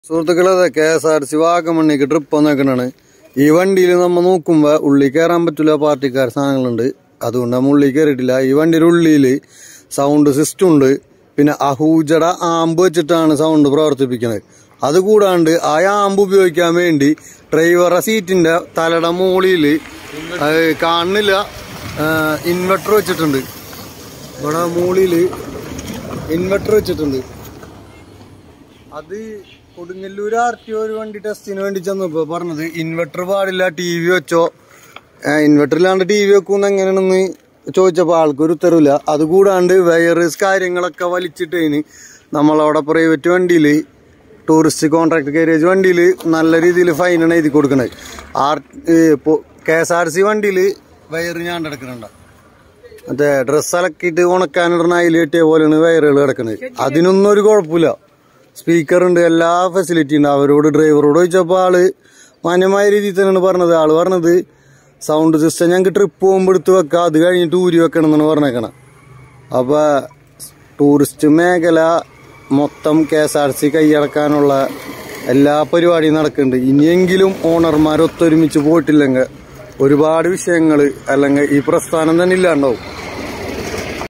സുഹൃത്തുക്കളെ അതെ K S R C വാഗമണ്ണിക്ക് ട്രിപ്പ് വന്നേക്കണാണ് ഈ വണ്ടിയിൽ നമ്മ നോക്കുമ്പോ ഉള്ളിൽ കയറാൻ പറ്റില്ല പാർട്ടിക്കാർ സാധനങ്ങളുണ്ട് അതുകൊണ്ട് നമ്മ ഉള്ളിൽ കയറിയിട്ടില്ല ഈ വണ്ടിയുടെ ഉള്ളിൽ സൗണ്ട് സിസ്റ്റം ഉണ്ട് പിന്നെ അഹൂജട ആമ്പ് വെച്ചിട്ടാണ് സൗണ്ട് പ്രവർത്തിപ്പിക്കുന്നത് അതുകൂടാണ്ട് ആ ആമ്പ് ഉപയോഗിക്കാൻ വേണ്ടി ഡ്രൈവറെ സീറ്റിന്റെ തലയുടെ മുകളിൽ കാണുന്നില്ല ഇൻവെർട്ടർ വെച്ചിട്ടുണ്ട് ഇവിടെ മുകളിൽ ഇൻവെർട്ടർ വെച്ചിട്ടുണ്ട് അത് കൊടുങ്ങല്ലൂർ ആർ ടി ഒരു വണ്ടി ടെസ്റ്റിന് വേണ്ടി ചെന്നപ്പോ പറഞ്ഞത് ഇൻവെർട്ടർ പാടില്ല ടി വി വെച്ചോ ഇൻവെർട്ടർ ഇല്ലാണ്ട് ടി വി വെക്കുന്ന എങ്ങനെയാണെന്ന് ചോദിച്ചപ്പോൾ ആൾക്കൊരു ഉത്തരവില്ല അതുകൂടാണ്ട് വയറസ് കാര്യങ്ങളൊക്കെ വലിച്ചിട്ടതിന് നമ്മളവിടെ പ്രൈവറ്റ് വണ്ടിയിൽ ടൂറിസ്റ്റ് കോൺട്രാക്ട് കാരേജ് വണ്ടിയിൽ നല്ല രീതിയിൽ ഫൈനാണ് എഴുതി കൊടുക്കണത് R K S R C വണ്ടിയിൽ വയറ് ഞാൻ എടുക്കുന്നുണ്ട് മറ്റേ ഡ്രസ്സ് അലക്കിയിട്ട് ഉണക്കാനിടുന്ന അതിൽ കെട്ടിയ പോലെയാണ് വയറുകൾ കിടക്കുന്നത് അതിനൊന്നും ഒരു കുഴപ്പമില്ല സ്പീക്കർ ഉണ്ട് എല്ലാ ഫെസിലിറ്റി ഉണ്ട് അവരോട് ഡ്രൈവറോട് ചോദിച്ചപ്പോൾ ആള് മാന്യമായ രീതിയിൽ തന്നെയാണ് പറഞ്ഞത് ആള് പറഞ്ഞത് സൗണ്ട് സിസ്റ്റം ഞങ്ങൾക്ക് ട്രിപ്പ് പോകുമ്പോൾ എടുത്ത് വെക്കാം അത് കഴിഞ്ഞിട്ട് ഊരി വെക്കണം എന്നാണ് പറഞ്ഞേക്കണം അപ്പൊ ടൂറിസ്റ്റ് മേഖല മൊത്തം കെ എസ് ആർ സി കൈയടക്കാനുള്ള എല്ലാ പരിപാടിയും നടക്കുന്നുണ്ട് ഇനിയെങ്കിലും ഓണർമാർ ഒത്തൊരുമിച്ച് പോയിട്ടില്ലെങ്കിൽ ഒരുപാട് വിഷയങ്ങൾ അല്ലെങ്കിൽ ഈ പ്രസ്ഥാനം തന്നെ ഇല്ലാണ്ടാവും